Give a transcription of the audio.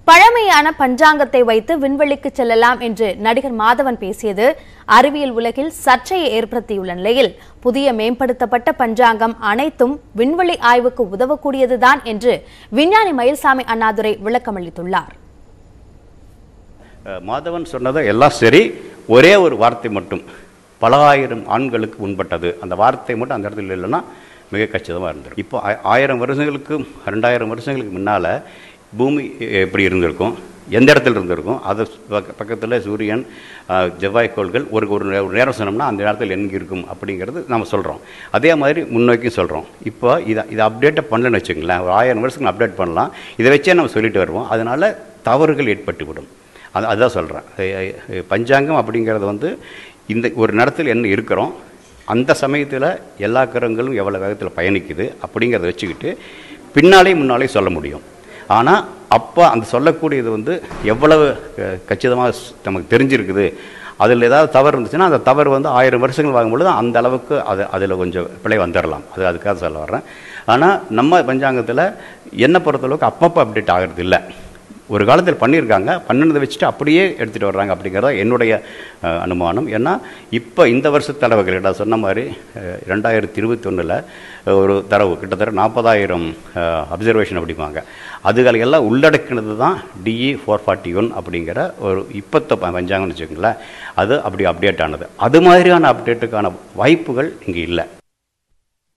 பழமையான பஞ்சாங்கத்தை வைத்து விண்வெளிக்கு செல்லலாம் என்று நடிகர் மாதவன் பேசியது அறிவியல் உலகில் சர்ச்சையை ஏற்படுத்தியுள்ள நிலையில் புதிய மேம்படுத்தப்பட்ட பஞ்சாங்கம் அனைத்தும் விண்வெளி ஆய்வுக்கு உதவக்கூடியதுதான் என்று விஞ்ஞானி மயில்சாமி அண்ணாதுரை விளக்கமளித்துள்ளார் அஹ் மாதவன் சொன்னது எல்லாம் சரி ஒரே ஒரு வார்த்தை மட்டும் பல ஆயிரம் ஆண்களுக்கு உண்பட்டது அந்த வார்த்தை மட்டும் அந்த இடத்துல இல்லைன்னா மிக கச்சிதமாக இருந்திருக்கும் இப்போ ஆ- ஆயிரம் வருஷங்களுக்கு ரெண்டாயிரம் வருஷங்களுக்கு முன்னால் பூமி எப்படி இருந்திருக்கும் எந்த இடத்துல இருந்திருக்கும் அது பக்க- பக்கத்தில் சூரியன் அஹ், செவ்வாய்க்கோள்கள் ஒரு ஒரு நே- ஒரு நேரம் சொன்னோம்னா அந்த நேரத்தில் எங்கே இருக்கும் அப்படிங்கிறது நம்ம சொல்கிறோம் அதே மாதிரி முன்னோக்கியும் சொல்கிறோம் இப்போ இதை இதை அப்டேட்டை பண்ணலன்னு வச்சுங்களேன் ஒரு ஆயிரம் வருஷத்துக்கு அப்டேட் பண்ணலாம் இதை வச்சே நம்ம சொல்லிட்டு வருவோம் அதனால் தவறுகள் ஏற்பட்டுவிடும் அது அதுதான் சொல்கிறேன் பஞ்சாங்கம் அப்படிங்கிறது வந்து இந்த ஒரு நேரத்தில் என்ன இருக்கிறோம் அந்த சமயத்தில் எல்லா கிரகங்களும் எவ்வளோ வேகத்தில் பயணிக்குது அப்படிங்கிறத வச்சுக்கிட்டு பின்னாலே முன்னாலே சொல்ல முடியும் ஆனால் அப்போ அந்த சொல்லக்கூடியது வந்து எவ்வளவு கச்சிதமாக நமக்கு தெரிஞ்சிருக்குது அதில் ஏதாவது தவறு இருந்துச்சுன்னா அந்த தவறு வந்து ஆயிரம் வருஷங்கள் வாங்கும்பொழுது அந்த அளவுக்கு அது அதில் கொஞ்சம் பிழை வந்துடலாம் அது அதுக்காக சொல்ல வர்றேன் ஆனால் நம்ம பஞ்சாங்கத்தில் என்னை பொறுத்தளவுக்கு அப்பப்போ அப்டேட் ஆகிறது இல்லை ஒரு காலத்தில் பண்ணியிருக்காங்க பண்ணினதை வச்சுட்டு அப்படியே எடுத்துகிட்டு வர்றாங்க அப்படிங்கிறதா என்னுடைய அஹ், அனுமானம் ஏன்னா இப்போ இந்த வருஷ தரவுகள் நான் சொன்ன மாதிரி அஹ், ரெண்டாயிரத்தி இருபத்தி ஒன்றில் ஒரு தரவு கிட்டத்தட்ட நாற்பதாயிரம் அப்சர்வேஷன் அப்படிம்பாங்க அதுகளை எல்லாம் உள்ளடக்கினது தான் டிஇ ஃபோர் ஃபார்ட்டி ஒன் அப்படிங்கிற ஒரு இப்பத்த ப- பஞ்சாங்கம்னு வச்சுக்கோங்களேன் அது அப்படி அப்டேட் ஆனது அது மாதிரியான அப்டேட்டுக்கான வாய்ப்புகள் இங்கே இல்லை